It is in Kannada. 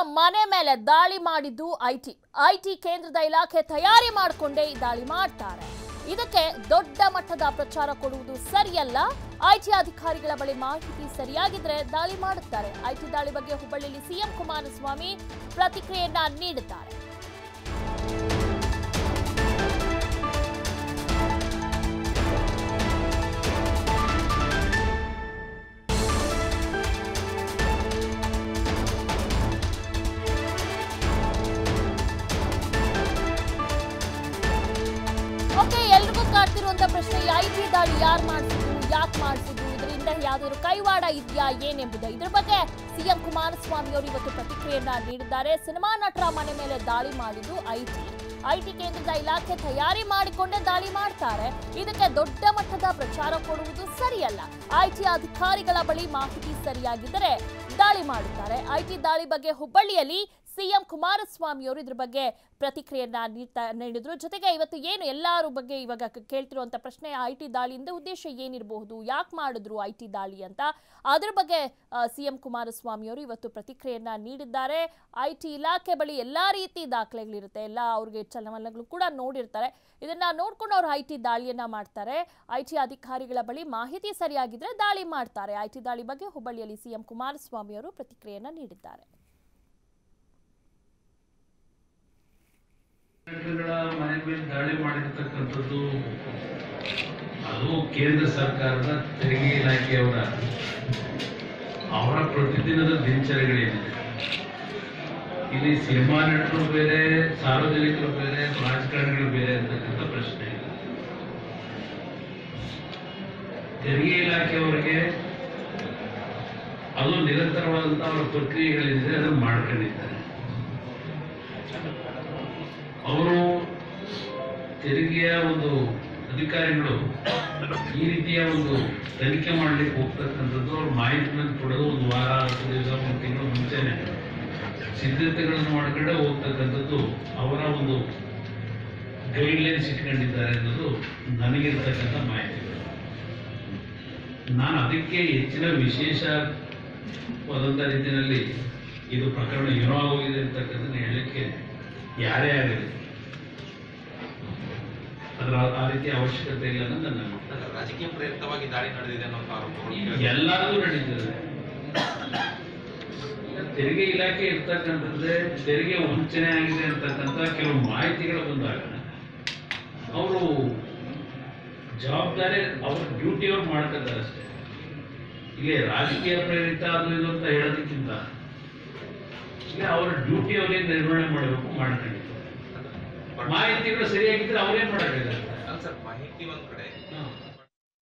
ಮನೆ ಮೇಲೆ ದಾಳಿ ಮಾಡಿದ್ದು ಐಟಿ ಐಟಿ ಕೇಂದ್ರದ ಇಲಾಖೆ ತಯಾರಿ ಮಾಡಿಕೊಂಡೇ ಈ ದಾಳಿ ಮಾಡ್ತಾರೆ ಇದಕ್ಕೆ ದೊಡ್ಡ ಮಟ್ಟದ ಪ್ರಚಾರ ಕೊಡುವುದು ಸರಿಯಲ್ಲ ಐಟಿ ಅಧಿಕಾರಿಗಳ ಬಳಿ ಮಾಹಿತಿ ಸರಿಯಾಗಿದ್ರೆ ದಾಳಿ ಮಾಡುತ್ತಾರೆ ಐಟಿ ದಾಳಿ ಬಗ್ಗೆ ಹುಬ್ಬಳ್ಳಿಯಲ್ಲಿ ಸಿಎಂ ಕುಮಾರಸ್ವಾಮಿ ಪ್ರತಿಕ್ರಿಯೆಯನ್ನ ನೀಡಿದ್ದಾರೆ ಓಕೆ ಎಲ್ರಿಗೂ ಕಾಡ್ತಿರುವಂತ ಪ್ರಶ್ನೆ ಐ ಟಿ ದಾಳಿ ಯಾರು ಮಾಡಿಸಿದ್ರು ಯಾಕೆ ಮಾಡಿಸಿದ್ರು ಇದರಿಂದ ಯಾವ್ದಾದ್ರು ಕೈವಾಡ ಇದೆಯಾ ಏನೆಂಬುದು ಇದ್ರ ಬಗ್ಗೆ ಸಿಎಂ ಕುಮಾರಸ್ವಾಮಿ ಅವರು ಇವತ್ತು ಪ್ರತಿಕ್ರಿಯೆಯನ್ನ ನೀಡಿದ್ದಾರೆ ಸಿನಿಮಾ ನಟರ ಮನೆ ಮೇಲೆ ದಾಳಿ ಮಾಡಿದ್ದು ಐಟಿ ಐಟಿ ಕೇಂದ್ರದ ಇಲಾಖೆ ತಯಾರಿ ಮಾಡಿಕೊಂಡೇ ದಾಳಿ ಮಾಡ್ತಾರೆ ಇದಕ್ಕೆ ದೊಡ್ಡ ಮಟ್ಟದ ಪ್ರಚಾರ ಕೊಡುವುದು ಸರಿಯಲ್ಲ ಐಟಿ ಅಧಿಕಾರಿಗಳ ಬಳಿ ಮಾಹಿತಿ ಸರಿಯಾಗಿದ್ದರೆ ದಾಳಿ ಮಾಡುತ್ತಾರೆ ಐಟಿ ದಾಳಿ ಬಗ್ಗೆ ಹುಬ್ಬಳ್ಳಿಯಲ್ಲಿ ಸಿಎಂ ಕುಮಾರಸ್ವಾಮಿ ಅವರು ಇದ್ರ ಬಗ್ಗೆ ಪ್ರತಿಕ್ರಿಯೆಯನ್ನ ನೀಡ್ತಾ ನೀಡಿದ್ರು ಜೊತೆಗೆ ಇವತ್ತು ಏನು ಎಲ್ಲರ ಬಗ್ಗೆ ಇವಾಗ ಕ- ಕೇಳ್ತಿರುವಂತ ಪ್ರಶ್ನೆ ಐ ಟಿ ದಾಳಿಯಿಂದ ಉದ್ದೇಶ ಏನಿರಬಹುದು ಯಾಕೆ ಮಾಡಿದ್ರು ಐ ಟಿ ದಾಳಿ ಅಂತ ಅದ್ರ ಬಗ್ಗೆ ಸಿಎಂ ಕುಮಾರಸ್ವಾಮಿ ಅವರು ಇವತ್ತು ಪ್ರತಿಕ್ರಿಯೆಯನ್ನ ನೀಡಿದ್ದಾರೆ ಐ ಟಿ ಇಲಾಖೆ ಬಳಿ ಎಲ್ಲಾ ರೀತಿ ದಾಖಲೆಗಳಿರುತ್ತೆ ಎಲ್ಲ ಅವ್ರಿಗೆ ಚಲನವಲನಗಳು ಕೂಡ ನೋಡಿರ್ತಾರೆ ಇದನ್ನ ನೋಡ್ಕೊಂಡು ಅವ್ರು ಐ ಟಿ ದಾಳಿಯನ್ನ ಮಾಡ್ತಾರೆ ಐ ಟಿ ಅಧಿಕಾರಿಗಳ ಬಳಿ ಮಾಹಿತಿ ಸರಿಯಾಗಿದ್ರೆ ದಾಳಿ ಮಾಡ್ತಾರೆ ಐ ಟಿ ದಾಳಿ ಬಗ್ಗೆ ಹುಬ್ಬಳ್ಳಿಯಲ್ಲಿ ಸಿಎಂ ಕುಮಾರಸ್ವಾಮಿ ಅವರು ಪ್ರತಿಕ್ರಿಯೆಯನ್ನ ನೀಡಿದ್ದಾರೆ ಗಳ ಮನೆ ಮೇಲೆ ದಾಳಿ ಮಾಡಿರ್ತಕ್ಕಂಥದ್ದು ಅದು ಕೇಂದ್ರ ಸರ್ಕಾರದ ತೆರಿಗೆ ಇಲಾಖೆಯವರ ಅವರ ಪ್ರತಿದಿನದ ದಿನಚರಿಗಳೇನಿದೆ ಇಲ್ಲಿ ಸಿನಿಮಾ ನಟರು ಬೇರೆ ಸಾರ್ವಜನಿಕರು ಬೇರೆ ರಾಜಕಾರಣಿಗಳು ಬೇರೆ ಅಂತಕ್ಕಂಥ ಪ್ರಶ್ನೆ ಇಲ್ಲ ತೆರಿಗೆ ಇಲಾಖೆಯವರಿಗೆ ಅದು ನಿರಂತರವಾದಂತಹ ಅವರ ಪ್ರಕ್ರಿಯೆಗಳೇನಿದೆ ಅದನ್ನು ಮಾಡ್ಕೊಂಡಿದ್ದಾರೆ ಅವರು ತೆರಿಗೆಯ ಒಂದು ಅಧಿಕಾರಿಗಳು ಈ ರೀತಿಯ ಒಂದು ತನಿಖೆ ಮಾಡ್ಲಿಕ್ಕೆ ಹೋಗ್ತಕ್ಕಂಥದ್ದು ಅವ್ರ ಮಾಹಿತಿಯನ್ನು ಕೊಡೋದು ಒಂದು ವಾರ ಹತ್ತು ದಿವಸ ಒಂದು ತಿಂಗಳು ಮುಂಚೆನೆ ಸಿದ್ಧತೆಗಳನ್ನು ಮಾಡ್ಕೊಂಡೆ ಹೋಗ್ತಕ್ಕಂಥದ್ದು ಅವರ ಒಂದು ಗೈಡ್ಲೈನ್ಸ್ ಇಟ್ಕೊಂಡಿದ್ದಾರೆ ಅನ್ನೋದು ನನಗಿರ್ತಕ್ಕಂಥ ಮಾಹಿತಿಗಳು ನಾನು ಅದಕ್ಕೆ ಹೆಚ್ಚಿನ ವಿಶೇಷವಾದಂಥ ರೀತಿಯಲ್ಲಿ ಇದು ಪ್ರಕರಣ ಏನೋ ಆಗೋಗಿದೆ ಅಂತಕ್ಕಂಥದ್ದು ಹೇಳಲಿಕ್ಕೆ ಯಾರೇ ಆಗಲಿ ಅದರ ಆ- ಆ ರೀತಿಯ ಅವಶ್ಯಕತೆ ಇಲ್ಲ ಅನ್ನೋದು ನನ್ನ ಅಭಿಪ್ರಾಯ. ರಾಜಕೀಯ ಪ್ರೇರಿತವಾಗಿ ದಾಳಿ ನಡೆದಿದೆ ಅನ್ನೋ ಆರೋಪಗಳು ಎಲ್ಲಾದರೂ ನಡೀತದೆ ಈಗ ತೆರಿಗೆ ಇಲಾಖೆ ಇರ್ತಕ್ಕಂಥದ್ದೇ ತೆರಿಗೆ ವಂಚನೆ ಆಗಿದೆ ಅಂತಕ್ಕಂಥ ಕೆಲವು ಮಾಹಿತಿಗಳು ಬಂದಾಗ ಅವರು ಜವಾಬ್ದಾರಿ ಅವ್ರ ಡ್ಯೂಟಿ ಅವ್ರು ಮಾಡ್ಕೊತಾರೆ ಅಷ್ಟೇ ಇಲ್ಲಿ ರಾಜಕೀಯ ಪ್ರೇರಿತ ಅದು ಇದು ಅಂತ ಹೇಳೋದಕ್ಕಿಂತ ಈಗ ಅವರ ಡ್ಯೂಟಿ ಅವರೇನು ನಿರ್ವಹಣೆ ಮಾಡಬೇಕು ಮಾಡ್ಕೊಂಡಿದ್ದಾರೆ ಮಾಹಿತಿಗಳು ಸರಿಯಾಗಿದ್ರೆ ಅವ್ರೇನ್ ಮಾಡಕ್ಕಾಗತ್ತೆ ಅಲ್ಲ ಸರ್ ಮಾಹಿತಿ ಒಂದ್ ಕಡೆ ಹ್ಮ್.